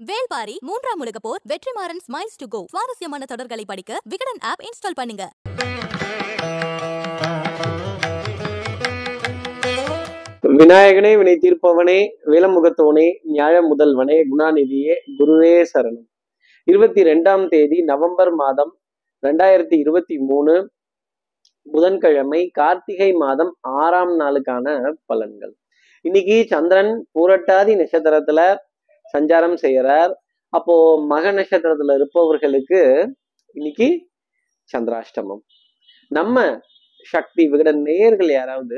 வேல்பாரி மூன்றாம் உலக போர் வெற்றிமாறன் ஸ்மைல்ஸ் டு கோ சுவாரஸ்யமான தொடர்களை படிக்க விகடன் ஆப் இன்ஸ்டால் பண்ணுங்க விநாயகனே வினை தீர்ப்பவனே வேலமுகத்தவனே நியாய முதல்வனே குணாநிதியே குருவே சரணம் இருபத்தி ரெண்டாம் தேதி நவம்பர் மாதம் ரெண்டாயிரத்தி இருபத்தி மூணு புதன்கிழமை கார்த்திகை மாதம் ஆறாம் நாளுக்கான பலன்கள் இன்னைக்கு சந்திரன் பூரட்டாதி நட்சத்திரத்துல சஞ்சாரம் செய்யறார் அப்போ மக நட்சத்திரத்துல இருப்பவர்களுக்கு இன்னைக்கு சந்திராஷ்டமம் நம்ம சக்தி விகடன் நேயர்கள் யாராவது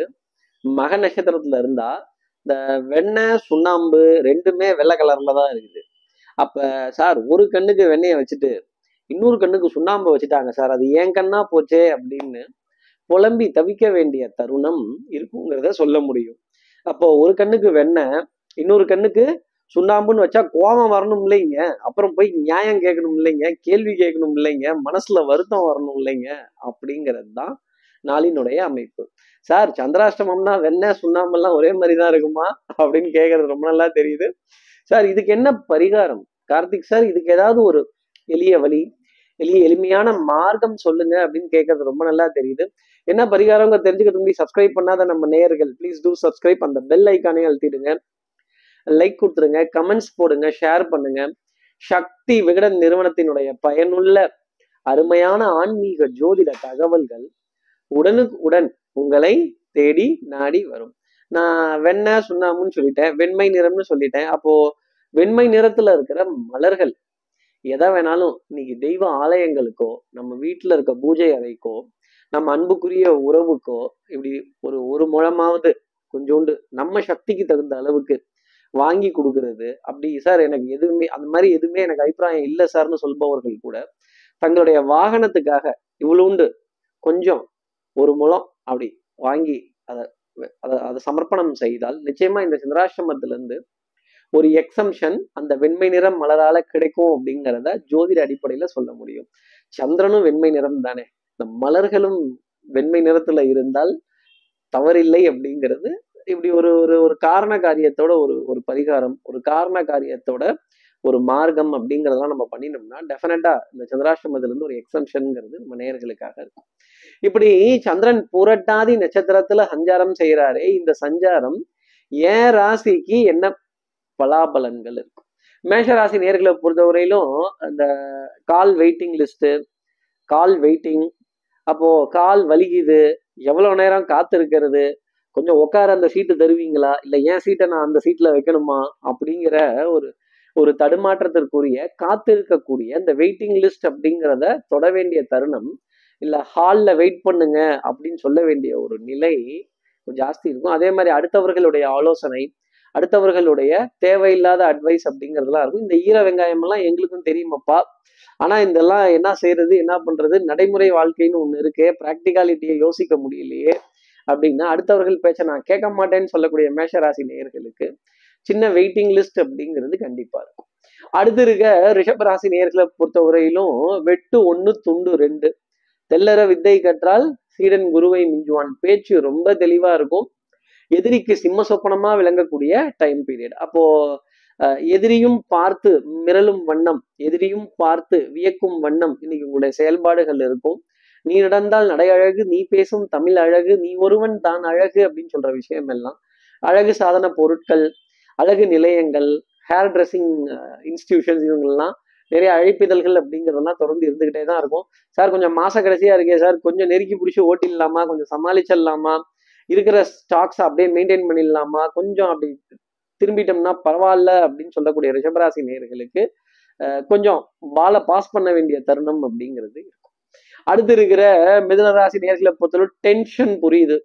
மக நட்சத்திரத்துல இருந்தா இந்த வெண்ணெய் சுண்ணாம்பு ரெண்டுமே வெள்ளை கலர்ல தான் இருக்குது அப்ப சார் ஒரு கண்ணுக்கு வெண்ணெயை வச்சுட்டு இன்னொரு கண்ணுக்கு சுண்ணாம்பு வச்சுட்டாங்க சார் அது ஏன் கண்ணா போச்சே அப்படின்னு புலம்பி தவிக்க வேண்டிய தருணம் இருக்குங்கிறத சொல்ல முடியும் அப்போ ஒரு கண்ணுக்கு வெண்ணெய் இன்னொரு கண்ணுக்கு சுண்ணாம்புன்னு வச்சா கோபம் வரணும் இல்லைங்க அப்புறம் போய் நியாயம் கேட்கணும் இல்லைங்க கேள்வி கேட்கணும் இல்லைங்க மனசுல வருத்தம் வரணும் இல்லைங்க அப்படிங்கிறது தான் நாளினுடைய அமைப்பு சார் சந்திராஷ்டமம்னா வெண்ணெய் சுண்ணாம்பெல்லாம் ஒரே மாதிரி தான் இருக்குமா அப்படின்னு கேட்கறது ரொம்ப நல்லா தெரியுது சார் இதுக்கு என்ன பரிகாரம் கார்த்திக் சார் இதுக்கு ஏதாவது ஒரு எளிய வழி எளிய எளிமையான மார்க்கம் சொல்லுங்க அப்படின்னு கேட்கறது ரொம்ப நல்லா தெரியுது என்ன பரிகாரங்க தெரிஞ்சுக்கிறதுக்கு முன்னாடி சப்ஸ்கிரைப் பண்ணாத நம்ம நேயர்கள் ப்ளீஸ் டூ சப்ஸ்கிரைப் அந்த பெல் ஐக்கானே அழுத்திடுங்க லைக் கொடுத்துருங்க கமெண்ட்ஸ் போடுங்க ஷேர் பண்ணுங்க சக்தி விகடன் நிறுவனத்தினுடைய பயனுள்ள அருமையான ஆன்மீக ஜோதிட தகவல்கள் உடனுக்கு உடன் உங்களை தேடி நாடி வரும் நான் வெண்ணெய் சுண்ணாம்புன்னு சொல்லிட்டேன் வெண்மை நிறம்னு சொல்லிட்டேன் அப்போ வெண்மை நிறத்துல இருக்கிற மலர்கள் எதை வேணாலும் இன்னைக்கு தெய்வ ஆலயங்களுக்கோ நம்ம வீட்டுல இருக்க பூஜை அறைக்கோ நம்ம அன்புக்குரிய உறவுக்கோ இப்படி ஒரு ஒரு முழமாவது கொஞ்சோண்டு நம்ம சக்திக்கு தகுந்த அளவுக்கு வாங்கி கொடுக்கறது அப்படி சார் எனக்கு எதுவுமே அந்த மாதிரி எதுவுமே எனக்கு அபிப்பிராயம் இல்லை சார்னு சொல்பவர்கள் கூட தங்களுடைய வாகனத்துக்காக இவ்வளோண்டு கொஞ்சம் ஒரு முழம் அப்படி வாங்கி அதை அதை அதை சமர்ப்பணம் செய்தால் நிச்சயமா இந்த சந்திராசிரமத்திலிருந்து ஒரு எக்ஸம்ஷன் அந்த வெண்மை நிறம் மலரால கிடைக்கும் அப்படிங்கிறத ஜோதிட அடிப்படையில சொல்ல முடியும் சந்திரனும் வெண்மை நிறம் தானே இந்த மலர்களும் வெண்மை நிறத்துல இருந்தால் தவறில்லை அப்படிங்கிறது இப்படி ஒரு ஒரு ஒரு காரண காரியத்தோட ஒரு ஒரு பரிகாரம் ஒரு காரண காரியத்தோட ஒரு மார்க்கம் அப்படிங்கிறதெல்லாம் நம்ம பண்ணினோம்னா டெஃபினட்டா இந்த சந்திராசிரமத்துல இருந்து ஒரு எக்ஸம்ஷனுங்கிறது நம்ம நேயர்களுக்காக இருக்கும் இப்படி சந்திரன் புரட்டாதி நட்சத்திரத்துல சஞ்சாரம் செய்யறாரே இந்த சஞ்சாரம் ஏன் ராசிக்கு என்ன பலாபலன்கள் இருக்கும் மேஷ ராசி நேர்களை பொறுத்தவரையிலும் அந்த call waiting list call waiting அப்போ கால் வலிக்குது எவ்வளவு நேரம் காத்திருக்கிறது கொஞ்சம் உட்கார அந்த சீட்டு தருவீங்களா இல்லை ஏன் சீட்டை நான் அந்த சீட்ல வைக்கணுமா அப்படிங்கிற ஒரு ஒரு தடுமாற்றத்திற்குரிய காத்திருக்கக்கூடிய இந்த வெயிட்டிங் லிஸ்ட் அப்படிங்கிறத தொட வேண்டிய தருணம் இல்லை ஹாலில் வெயிட் பண்ணுங்க அப்படின்னு சொல்ல வேண்டிய ஒரு நிலை ஜாஸ்தி இருக்கும் அதே மாதிரி அடுத்தவர்களுடைய ஆலோசனை அடுத்தவர்களுடைய தேவையில்லாத அட்வைஸ் அப்படிங்கிறதுலாம் இருக்கும் இந்த ஈர வெங்காயம் எல்லாம் எங்களுக்கும் தெரியுமாப்பா ஆனா இதெல்லாம் என்ன செய்யறது என்ன பண்றது நடைமுறை வாழ்க்கைன்னு ஒண்ணு இருக்கே ப்ராக்டிகாலிட்டியை யோசிக்க முடியலையே அப்படின்னா அடுத்தவர்கள் பேச்ச நான் கேட்க மாட்டேன்னு சொல்லக்கூடிய மேஷராசி நேயர்களுக்கு சின்ன வெயிட்டிங் லிஸ்ட் அப்படிங்கிறது கண்டிப்பா இருக்கும் அடுத்து இருக்க ரிஷபராசி நேயர்களை பொறுத்தவரையிலும் வெட்டு ஒண்ணு துண்டு ரெண்டு தெல்லற வித்தை கற்றால் சீடன் குருவை மிஞ்சுவான் பேச்சு ரொம்ப தெளிவா இருக்கும் எதிரிக்கு சிம்ம சொப்பனமா விளங்கக்கூடிய டைம் பீரியட் அப்போ எதிரியும் பார்த்து மிரளும் வண்ணம் எதிரியும் பார்த்து வியக்கும் வண்ணம் இன்னைக்கு உங்களுடைய செயல்பாடுகள் இருக்கும் நீ நடந்தால் நடை அழகு நீ பேசும் தமிழ் அழகு நீ ஒருவன் தான் அழகு அப்படின்னு சொல்ற விஷயம் எல்லாம் அழகு சாதன பொருட்கள் அழகு நிலையங்கள் ஹேர் ட்ரெஸ்ஸிங் இன்ஸ்டிடியூஷன்ஸ் இவங்கெல்லாம் நிறைய அழைப்பிதழ்கள் அப்படிங்கிறதெல்லாம் தொடர்ந்து இருந்துகிட்டே தான் இருக்கும் சார் கொஞ்சம் மாச கடைசியா இருக்கே சார் கொஞ்சம் நெருக்கி பிடிச்சி ஓட்டிடலாமா கொஞ்சம் சமாளிச்சிடலாமா இருக்கிற ஸ்டாக்ஸ் அப்படியே மெயின்டைன் பண்ணிடலாமா கொஞ்சம் அப்படி திரும்பிட்டோம்னா பரவாயில்ல அப்படின்னு சொல்லக்கூடிய ரிஷபராசி நேர்களுக்கு கொஞ்சம் பாலை பாஸ் பண்ண வேண்டிய தருணம் அப்படிங்கிறது இருக்கும் அடுத்து இருக்கிற மிதனராசி நேர்களை பொறுத்தளவு டென்ஷன் புரியுது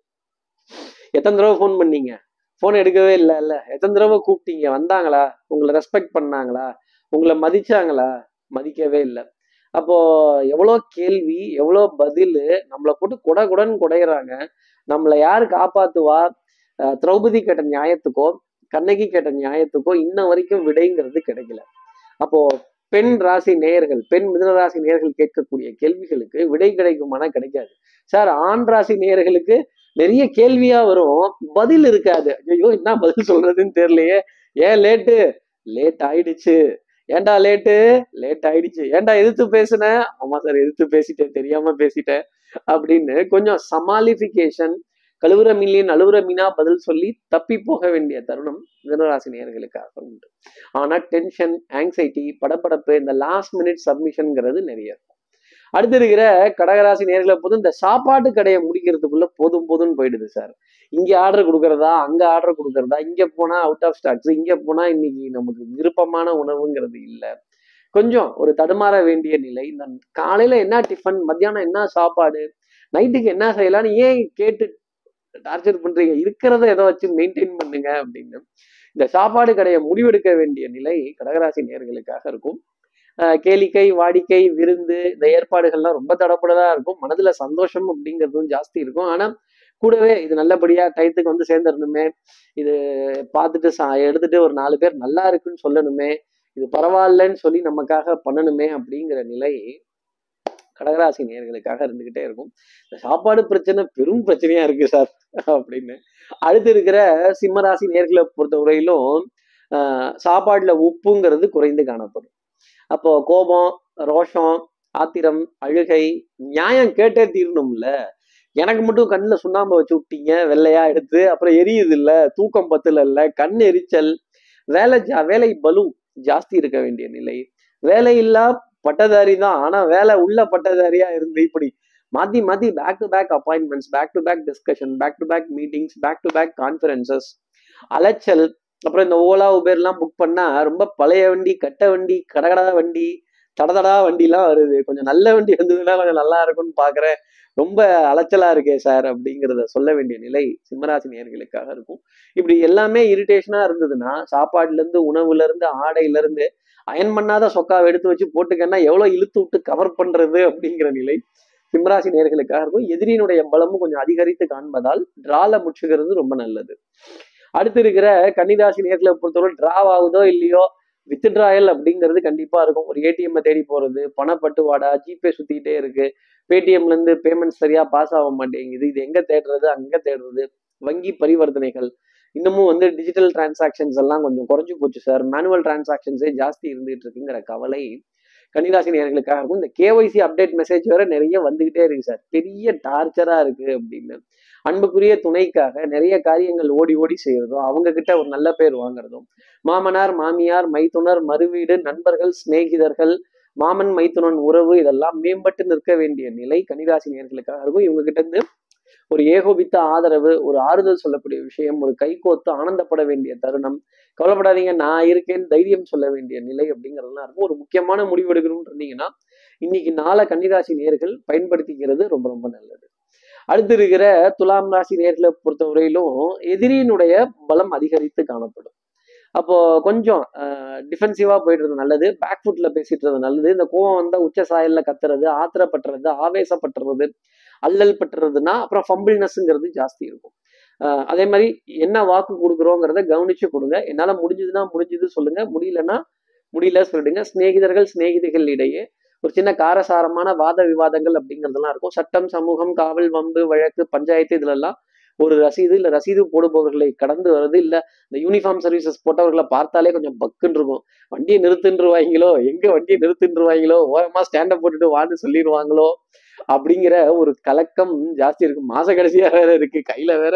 எத்தனை தடவை ஃபோன் பண்ணீங்க ஃபோன் எடுக்கவே இல்லை இல்ல எத்தனை தடவை கூப்பிட்டீங்க வந்தாங்களா உங்களை ரெஸ்பெக்ட் பண்ணாங்களா உங்களை மதிச்சாங்களா மதிக்கவே இல்லை அப்போ எவ்வளோ கேள்வி எவ்வளோ பதில் நம்மளை போட்டு குட குடன்னு குடையிறாங்க நம்மளை யாரு காப்பாத்துவா திரௌபதி கேட்ட நியாயத்துக்கோ கண்ணகி கேட்ட நியாயத்துக்கோ இன்ன வரைக்கும் விடைங்கிறது கிடைக்கல அப்போ பெண் ராசி நேயர்கள் பெண் மிதன ராசி நேயர்கள் கேட்கக்கூடிய கேள்விகளுக்கு விடை கிடைக்குமானா கிடைக்காது சார் ஆண் ராசி நேயர்களுக்கு நிறைய கேள்வியா வரும் பதில் இருக்காது ஐயோ என்ன பதில் சொல்றதுன்னு தெரியலையே ஏன் லேட்டு லேட் ஆயிடுச்சு ஏன்டா லேட்டு லேட் ஆயிடுச்சு ஏன்டா எதிர்த்து பேசுனேன் ஆமா சார் எதிர்த்து பேசிட்டேன் தெரியாம பேசிட்டேன் அப்படின்னு கொஞ்சம் சமாளிஃபிகேஷன் கழுவுற மில்லியன் அழுவுற மீனா பதில் சொல்லி தப்பி போக வேண்டிய தருணம் மிதனராசி நேயர்களுக்காக உண்டு ஆனா டென்ஷன் ஆங்ஸைட்டி படபடப்பு இந்த லாஸ்ட் மினிட் சப்மிஷன்ங்கிறது நிறைய இருக்கும் அடுத்து இருக்கிற கடகராசி நேர்களை போதும் இந்த சாப்பாட்டு கடையை முடிக்கிறதுக்குள்ள போதும் போதும்னு போயிடுது சார் இங்க ஆர்டர் கொடுக்கறதா அங்க ஆர்டர் கொடுக்கறதா இங்க போனா அவுட் ஆஃப் ஸ்டாக்ஸ் இங்க போனா இன்னைக்கு நமக்கு விருப்பமான உணவுங்கிறது இல்ல கொஞ்சம் ஒரு தடுமாற வேண்டிய நிலை இந்த காலையில என்ன டிஃபன் மத்தியானம் என்ன சாப்பாடு நைட்டுக்கு என்ன செய்யலாம்னு ஏன் கேட்டு டார்ச்சர் பண்றீங்க இருக்கிறத ஏதோ வச்சு மெயின்டைன் பண்ணுங்க அப்படின்னு இந்த சாப்பாடு கடையை முடிவெடுக்க வேண்டிய நிலை கடகராசி நேர்களுக்காக இருக்கும் ஆஹ் கேளிக்கை வாடிக்கை விருந்து இந்த ஏற்பாடுகள்லாம் ரொம்ப தடப்படதா இருக்கும் மனதுல சந்தோஷம் அப்படிங்கிறதும் ஜாஸ்தி இருக்கும் ஆனா கூடவே இது நல்லபடியா டயத்துக்கு வந்து சேர்ந்துடணுமே இது பார்த்துட்டு சா எடுத்துட்டு ஒரு நாலு பேர் நல்லா இருக்குன்னு சொல்லணுமே இது பரவாயில்லன்னு சொல்லி நமக்காக பண்ணணுமே அப்படிங்கிற நிலை கடகராசி நேர்களுக்காக இருந்துகிட்டே இருக்கும் இந்த சாப்பாடு பிரச்சனை பெரும் பிரச்சனையா இருக்கு சார் அப்படின்னு அடுத்து இருக்கிற சிம்மராசி நேர்களை பொறுத்தவரையிலும் ஆஹ் சாப்பாடுல உப்புங்கிறது குறைந்து காணப்படும் அப்போ கோபம் ரோஷம் ஆத்திரம் அழுகை நியாயம் கேட்டே தீரணும்ல எனக்கு மட்டும் கண்ணில் சுண்ணாம்பு வச்சு விட்டீங்க வெள்ளையா எடுத்து அப்புறம் எரியுது இல்ல தூக்கம் பத்துல இல்ல கண் எரிச்சல் வேலை ஜா வேலை பலு ஜாஸ்தி இருக்க வேண்டிய நிலை வேலை இல்லா பட்டதாரி தான் ஆனா வேலை உள்ள பட்டதாரியா இருந்து இப்படி மாத்தி மாத்தி back to back appointments back to back discussion back to back meetings back to back conferences அலைச்சல் அப்புறம் இந்த ஓலா உபேர்லாம் புக் பண்ணா ரொம்ப பழைய வண்டி கட்ட வண்டி கடகடா வண்டி தடதடா வண்டிலாம் வருது கொஞ்சம் நல்ல வண்டி வந்ததுன்னா கொஞ்சம் நல்லா இருக்கும்னு பாக்குறேன் ரொம்ப அலைச்சலா இருக்கே சார் அப்படிங்கிறத சொல்ல வேண்டிய நிலை சிம்மராசி நேர்களுக்காக இருக்கும் இப்படி எல்லாமே இரிட்டேஷனா இருந்ததுன்னா சாப்பாடுல இருந்து உணவுல இருந்து ஆடையில இருந்து அயன் பண்ணாத சொக்காவை எடுத்து வச்சு போட்டுக்கன்னா எவ்வளவு இழுத்து விட்டு கவர் பண்றது அப்படிங்கிற நிலை சிம்மராசி நேர்களுக்காக இருக்கும் எதிரியினுடைய பலமும் கொஞ்சம் அதிகரித்து காண்பதால் டிரால முற்றுகிறது ரொம்ப நல்லது அடுத்து இருக்கிற கன்னிராசி நேர்களை பொறுத்தவரை டிராவ் ஆகுதோ இல்லையோ வித்ட்ராயல் அப்படிங்கிறது கண்டிப்பா இருக்கும் ஒரு ஏடிஎம் தேடி போறது பணப்பட்டுவாடா ஜிபே சுத்திக்கிட்டே இருக்கு பேடிஎம்ல இருந்து பேமெண்ட் சரியா பாஸ் ஆக மாட்டேங்குது இது எங்க தேடுறது அங்க தேடுறது வங்கி பரிவர்த்தனைகள் இன்னமும் வந்து டிஜிட்டல் டிரான்சாக்ஷன்ஸ் எல்லாம் கொஞ்சம் குறைஞ்சு போச்சு சார் மேனுவல் டிரான்சாக்ஷன்ஸே ஜாஸ்தி இருந்துகிட்டு இருக்குங்கிற கவலை கன்னிராசி நேர்களுக்காக இருக்கும் இந்த கேஒய்சி அப்டேட் மெசேஜ் வேற நிறைய வந்துகிட்டே இருக்கு சார் பெரிய டார்ச்சரா இருக்கு அப்படின்னு அன்புக்குரிய துணைக்காக நிறைய காரியங்கள் ஓடி ஓடி செய்யறதும் அவங்க கிட்ட ஒரு நல்ல பேர் வாங்குறதும் மாமனார் மாமியார் மைத்துனர் மறுவீடு நண்பர்கள் சிநேகிதர்கள் மாமன் மைத்துனன் உறவு இதெல்லாம் மேம்பட்டு நிற்க வேண்டிய நிலை கன்னிராசி நேர்களுக்காக இருக்கும் இவங்க கிட்ட இருந்து ஒரு ஏகோபித்த ஆதரவு ஒரு ஆறுதல் சொல்லக்கூடிய விஷயம் ஒரு கைகோத்து ஆனந்தப்பட வேண்டிய தருணம் கவலைப்படாதீங்க நான் இருக்கேன் தைரியம் சொல்ல வேண்டிய நிலை அப்படிங்கிறதுலாம் இருக்கும் ஒரு முக்கியமான முடிவு எடுக்கணும்னு இருந்தீங்கன்னா இன்னைக்கு நாளை கன்னிராசி நேர்கள் பயன்படுத்திக்கிறது ரொம்ப ரொம்ப நல்லது அடுத்து இருக்கிற துலாம் ராசி நேர்களை பொறுத்தவரையிலும் எதிரியினுடைய பலம் அதிகரித்து காணப்படும் அப்போ கொஞ்சம் டிஃபென்சிவா போயிடுறது நல்லது பேக் ஃபுட்ல பேசிட்டுறது நல்லது இந்த கோவம் வந்தா உச்ச சாயல்ல கத்துறது ஆத்திரப்பட்டுறது ஆவேசப்பட்டுறது அல்லல் பட்டுறதுன்னா அப்புறம் ஃபம்பிள்னஸ்ங்கிறது ஜாஸ்தி இருக்கும் ஆஹ் அதே மாதிரி என்ன வாக்கு கொடுக்குறோங்கிறத கவனிச்சு கொடுங்க என்னால முடிஞ்சதுன்னா முடிஞ்சது சொல்லுங்க முடியலன்னா முடியல சொல்லிடுங்க சிநேகிதர்கள் சிநேகிதிகள் இடையே ஒரு சின்ன காரசாரமான வாத விவாதங்கள் அப்படிங்கிறதெல்லாம் இருக்கும் சட்டம் சமூகம் காவல் வம்பு வழக்கு பஞ்சாயத்து இதுலெல்லாம் ஒரு ரசீது இல்ல ரசீது போடுபவர்களை கடந்து வருது இல்ல இந்த யூனிஃபார்ம் சர்வீசஸ் போட்டவர்களை பார்த்தாலே கொஞ்சம் பக்குன்னு இருக்கும் வண்டியை நிறுத்துன்றுவாங்களோ எங்க வண்டியை நிறுத்துன்றுவாங்களோ ஓரமா ஸ்டாண்டப் போட்டுட்டு வான்னு சொல்லிடுவாங்களோ அப்படிங்கிற ஒரு கலக்கம் ஜாஸ்தி இருக்கு மாச கடைசியா வேற இருக்கு கையில வேற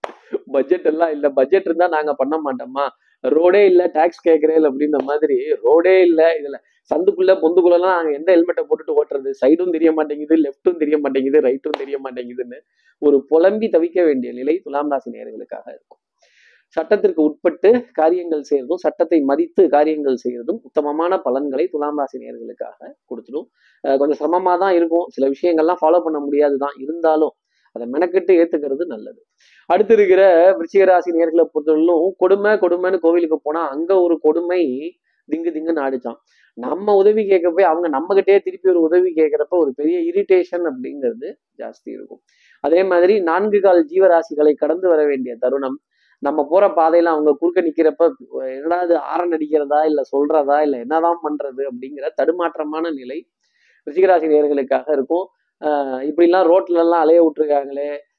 பட்ஜெட் எல்லாம் இல்ல பட்ஜெட் இருந்தா நாங்க பண்ண மாட்டோமா ரோடே இல்ல டாக்ஸ் கேட்கிறேன் அப்படின்ற மாதிரி ரோடே இல்ல இதுல சந்துக்குள்ள பொந்துக்குள்ளலாம் நாங்க எந்த ஹெல்மெட்டை போட்டுட்டு ஓட்டுறது சைடும் தெரிய மாட்டேங்குது லெஃப்ட்டும் தெரிய மாட்டேங்குது ரைட்டும் தெரிய மாட்டேங்குதுன்னு ஒரு புலம்பி தவிக்க வேண்டிய நிலை துலாம் ராசி நேயர்களுக்காக இருக்கும் சட்டத்திற்கு உட்பட்டு காரியங்கள் செய்யறதும் சட்டத்தை மதித்து காரியங்கள் செய்யறதும் உத்தமமான பலன்களை துலாம் ராசி நேயர்களுக்காக கொடுத்துடும் அஹ் கொஞ்சம் சிரமமா தான் இருக்கும் சில விஷயங்கள்லாம் ஃபாலோ பண்ண முடியாது தான் இருந்தாலும் அதை மெனக்கெட்டு ஏத்துக்கிறது நல்லது அடுத்து இருக்கிற விருச்சிக ராசி நேர்களை பொறுத்தவரையிலும் கொடுமை கொடுமைன்னு கோவிலுக்கு போனா அங்க ஒரு கொடுமை திங்கு திங்குன்னு ஆடிச்சான் நம்ம உதவி கேட்க போய் அவங்க நம்ம கிட்டே திருப்பி ஒரு உதவி கேட்கிறப்ப ஒரு பெரிய இரிட்டேஷன் அப்படிங்கிறது ஜாஸ்தி இருக்கும் அதே மாதிரி நான்கு கால் ஜீவராசிகளை கடந்து வர வேண்டிய தருணம் நம்ம போற பாதையில அவங்க குறுக்க நிக்கிறப்ப என்னடா இது ஆரன் அடிக்கிறதா இல்ல சொல்றதா இல்ல என்னதான் பண்றது அப்படிங்கிற தடுமாற்றமான நிலை ரிஷிகராசி நேர்களுக்காக இருக்கும் ஆஹ் இப்படிலாம் ரோட்ல எல்லாம் அலைய விட்டுருக்காங்களே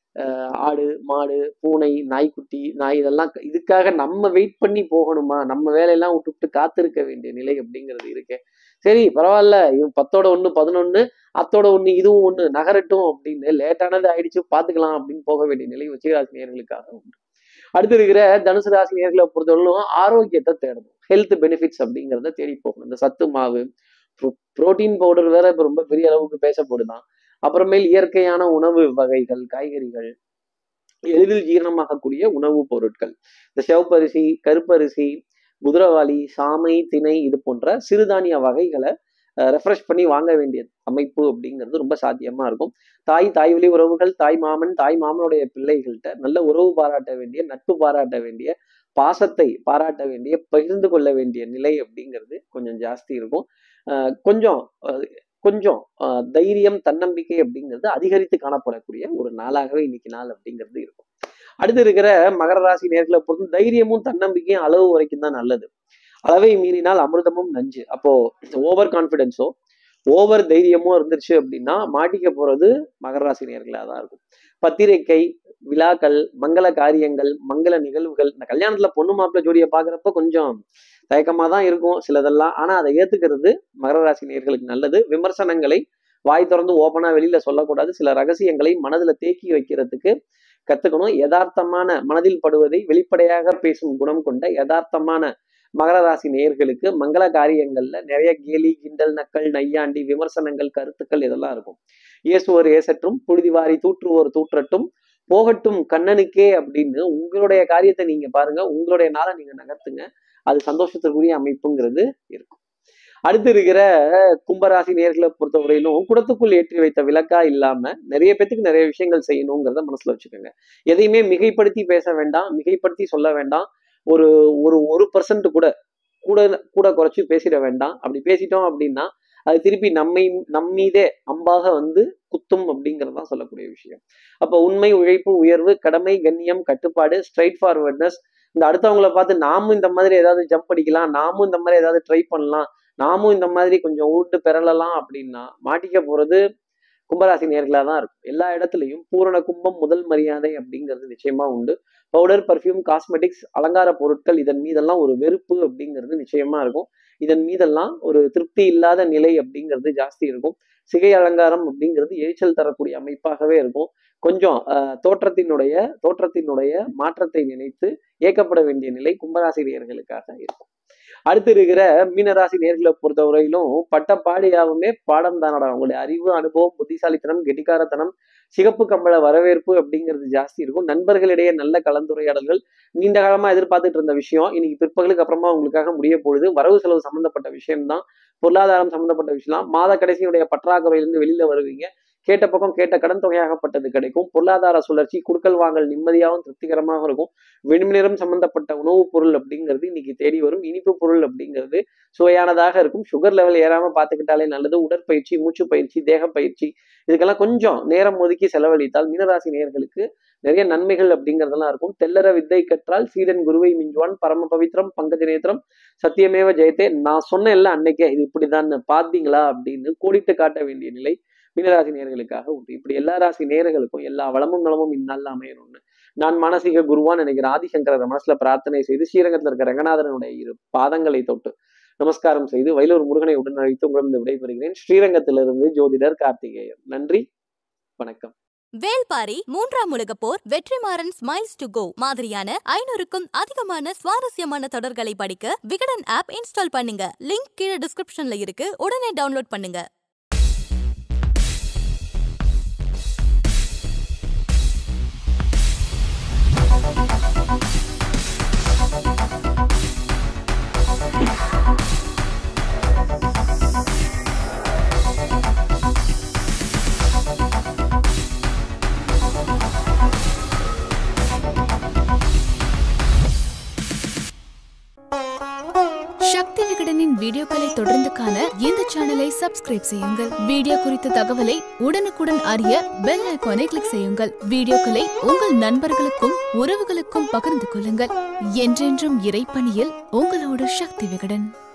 அஹ் ஆடு மாடு பூனை நாய்க்குட்டி நாய் இதெல்லாம் க- இதுக்காக நம்ம வெயிட் பண்ணி போகணுமா நம்ம வேலையெல்லாம் விட்டுவிட்டு காத்திருக்க வேண்டிய நிலை அப்படிங்கிறது இருக்கு சரி பரவாயில்ல இவன் பத்தோட ஒண்ணு பதினொன்னு அத்தோட ஒண்ணு இதுவும் ஒண்ணு நகரட்டும் அப்படின்னு லேட்டானது ஆயிடுச்சு பாத்துக்கலாம் அப்படின்னு போக வேண்டிய நிலை உச்சிராசி நேர்களுக்காக உண்டு அடுத்து இருக்கிற தனுசு ராசி நேர்களை பொறுத்தவரையிலும் ஆரோக்கியத்தை தேடணும் ஹெல்த் பெனிஃபிட்ஸ் அப்படிங்கிறத தேடி போகணும் இந்த சத்து மாவு புரோட்டீன் பவுடர் வேற இப்ப ரொம்ப பெரிய அளவுக்கு பேசப்படுதான் அப்புறமேல் இயற்கையான உணவு வகைகள் காய்கறிகள் எளிதில் ஜீரணமாகக்கூடிய உணவுப் பொருட்கள் இந்த சிவப்பரிசி கருப்பரிசி குதிரவாளி சாமை திணை இது போன்ற சிறுதானிய வகைகளை ரெஃப்ரெஷ் பண்ணி வாங்க வேண்டிய அமைப்பு அப்படிங்கிறது ரொம்ப சாத்தியமா இருக்கும் தாய் தாய் வழி உறவுகள் தாய் மாமன் தாய் மாமனுடைய பிள்ளைகள்கிட்ட நல்ல உறவு பாராட்ட வேண்டிய நட்பு பாராட்ட வேண்டிய பாசத்தை பாராட்ட வேண்டிய பகிர்ந்து கொள்ள வேண்டிய நிலை அப்படிங்கிறது கொஞ்சம் ஜாஸ்தி இருக்கும் அஹ் கொஞ்சம் அஹ் கொஞ்சம் அஹ் தைரியம் தன்னம்பிக்கை அப்படிங்கிறது அதிகரித்து காணப்படக்கூடிய ஒரு நாளாகவே இன்னைக்கு நாள் அப்படிங்கிறது இருக்கும் அடுத்து இருக்கிற மகர ராசி நேர்களை பொறுத்து தைரியமும் தன்னம்பிக்கையும் அளவு வரைக்கும் தான் நல்லது அளவை மீறினால் அமிர்தமும் நஞ்சு அப்போ ஓவர் கான்ஃபிடென்ஸோ ஓவர் தைரியமோ இருந்துருச்சு அப்படின்னா மாட்டிக்க போறது மகர ராசி நேர்களாக தான் இருக்கும் பத்திரிக்கை விழாக்கள் மங்கள காரியங்கள் மங்கள நிகழ்வுகள் இந்த கல்யாணத்துல பொண்ணு மாப்பிள்ளை ஜோடியை பாக்குறப்ப கொஞ்சம் தயக்கமா தான் இருக்கும் சிலதெல்லாம் ஆனா அதை ஏத்துக்கிறது மகர ராசி நேர்களுக்கு நல்லது விமர்சனங்களை வாய் திறந்து ஓப்பனா வெளியில சொல்லக்கூடாது சில ரகசியங்களை மனதுல தேக்கி வைக்கிறதுக்கு கத்துக்கணும் யதார்த்தமான மனதில் படுவதை வெளிப்படையாக பேசும் குணம் கொண்ட யதார்த்தமான மகர ராசி நேயர்களுக்கு மங்கள காரியங்கள்ல நிறைய கேலி கிண்டல் நக்கல் நையாண்டி விமர்சனங்கள் கருத்துக்கள் இதெல்லாம் இருக்கும் இயேசுவர் ஏசற்றும் புழுதிவாரி தூற்றுவோர் தூற்றட்டும் போகட்டும் கண்ணனுக்கே அப்படின்னு உங்களுடைய காரியத்தை நீங்க பாருங்க உங்களுடைய நாளை நீங்க நகர்த்துங்க அது சந்தோஷத்திற்குரிய அமைப்புங்கிறது இருக்கும் அடுத்து இருக்கிற கும்பராசி நேர்களை பொறுத்தவரையிலும் குடத்துக்குள் ஏற்றி வைத்த விளக்கா இல்லாம நிறைய பேத்துக்கு நிறைய விஷயங்கள் செய்யணுங்கிறத மனசுல வச்சுக்கோங்க எதையுமே மிகைப்படுத்தி பேச வேண்டாம் மிகைப்படுத்தி சொல்ல வேண்டாம் ஒரு ஒரு ஒரு பர்சன்ட் கூட கூட கூட குறைச்சி பேசிட வேண்டாம் அப்படி பேசிட்டோம் அப்படின்னா அது திருப்பி நம்மை நம்மீதே அம்பாக வந்து குத்தும் அப்படிங்கிறது தான் சொல்லக்கூடிய விஷயம் அப்போ உண்மை உழைப்பு உயர்வு கடமை கண்ணியம் கட்டுப்பாடு ஸ்ட்ரைட் ஃபார்வர்ட்னஸ் இந்த அடுத்தவங்களை பார்த்து நாமும் இந்த மாதிரி ஏதாவது ஜம்ப் அடிக்கலாம் நாமும் இந்த மாதிரி ஏதாவது ட்ரை பண்ணலாம் நாமும் இந்த மாதிரி கொஞ்சம் ஊட்டு பெறலாம் அப்படின்னா மாட்டிக்க போறது கும்பராசி நேர்களாக தான் இருக்கும் எல்லா இடத்துலையும் பூரண கும்பம் முதல் மரியாதை அப்படிங்கிறது நிச்சயமா உண்டு பவுடர் பர்ஃப்யூம் காஸ்மெட்டிக்ஸ் அலங்கார பொருட்கள் இதன் மீதெல்லாம் ஒரு வெறுப்பு அப்படிங்கிறது நிச்சயமா இருக்கும் இதன் மீதெல்லாம் ஒரு திருப்தி இல்லாத நிலை அப்படிங்கிறது ஜாஸ்தி இருக்கும் சிகை அலங்காரம் அப்படிங்கிறது எரிச்சல் தரக்கூடிய அமைப்பாகவே இருக்கும் கொஞ்சம் அஹ், தோற்றத்தினுடைய தோற்றத்தினுடைய மாற்றத்தை நினைத்து ஏக்கப்பட வேண்டிய நிலை கும்பராசி நேயர்களுக்காக இருக்கும் அடுத்து இருக்கிற மீனராசி நேர்களை பொறுத்தவரையிலும் பட்ட பாடியாவுமே பாடம் தானடா உங்களுடைய அறிவு அனுபவம் புத்திசாலித்தனம் கெட்டிக்காரத்தனம் சிகப்பு கம்பள வரவேற்பு அப்படிங்கிறது ஜாஸ்தி இருக்கும் நண்பர்களிடையே நல்ல கலந்துரையாடல்கள் நீண்ட காலமா எதிர்பார்த்துட்டு இருந்த விஷயம் இன்னைக்கு பிற்பகலுக்கு அப்புறமா உங்களுக்காக முடிய பொழுது வரவு செலவு சம்பந்தப்பட்ட விஷயம்தான் பொருளாதாரம் சம்பந்தப்பட்ட விஷயம் மாத கடைசியுடைய பற்றாக்குறையிலிருந்து வெளியில வருவீங்க கேட்ட பக்கம் கேட்ட கடன் தொகையாகப்பட்டது கிடைக்கும் பொருளாதார சுழற்சி குடுக்கல் வாங்கல் நிம்மதியாகவும் திருப்திகரமாக இருக்கும் வெண்நிறம் சம்பந்தப்பட்ட உணவுப் பொருள் அப்படிங்கிறது இன்னைக்கு தேடி வரும் இனிப்பு பொருள் அப்படிங்கிறது சுவையானதாக இருக்கும் சுகர் லெவல் ஏறாம பார்த்துக்கிட்டாலே நல்லது உடற்பயிற்சி மூச்சு பயிற்சி தேக பயிற்சி இதுக்கெல்லாம் கொஞ்சம் நேரம் ஒதுக்கி செலவழித்தால் மீனராசி நேயர்களுக்கு நிறைய நன்மைகள் அப்படிங்கிறதெல்லாம் இருக்கும் தெல்லற வித்தை கற்றால் சீடன் குருவை மிஞ்சுவான் பரம பவித்ரம் பங்கஜ நேத்திரம் சத்தியமேவ ஜெயத்தே நான் சொன்னேன்ல அன்னைக்கே இது இப்படிதான் பாத்தீங்களா அப்படின்னு கோடிட்டு காட்ட வேண்டிய நிலை மீனராசி நேர்களுக்காக உண்டு இப்படி எல்லா ராசி நேர்களுக்கும் எல்லா வளமும் நலமும் இந்நாளில் அமையணும்னு நான் மானசீக குருவான் நினைக்கிற ஆதிசங்கர மனசுல பிரார்த்தனை செய்து ஸ்ரீரங்கத்தில் இருக்கிற ரங்கநாதனுடைய இரு பாதங்களை தொட்டு நமஸ்காரம் செய்து வயலூர் முருகனை உடன் அழைத்து உங்களிடம் விடைபெறுகிறேன் ஸ்ரீரங்கத்திலிருந்து ஜோதிடர் கார்த்திகேயன் நன்றி வணக்கம் வேல்பாரி மூன்றாம் உலகப் போர் வெற்றிமாறன் ஸ்மைல்ஸ் டு கோ மாதிரியான ஐநூறுக்கும் அதிகமான சுவாரஸ்யமான தொடர்களை படிக்க விகடன் ஆப் இன்ஸ்டால் பண்ணுங்க லிங்க் கீழே டிஸ்கிரிப்ஷன்ல இருக்கு உடனே டவுன்லோட் பண்ணுங்க சக்தி விகடனின் வீடியோக்களை தொடர்ந்து காண இந்த சேனலை சப்ஸ்கிரைப் செய்யுங்கள் வீடியோ குறித்த தகவலை உடனுக்குடன் அறிய பெல் ஐகானை கிளிக் செய்யுங்கள் வீடியோக்களை உங்கள் நண்பர்களுக்கும் உறவுகளுக்கும் பகிர்ந்து கொள்ளுங்கள் என்றென்றும் இறைப்பணியில் உங்களோட சக்தி விகடன்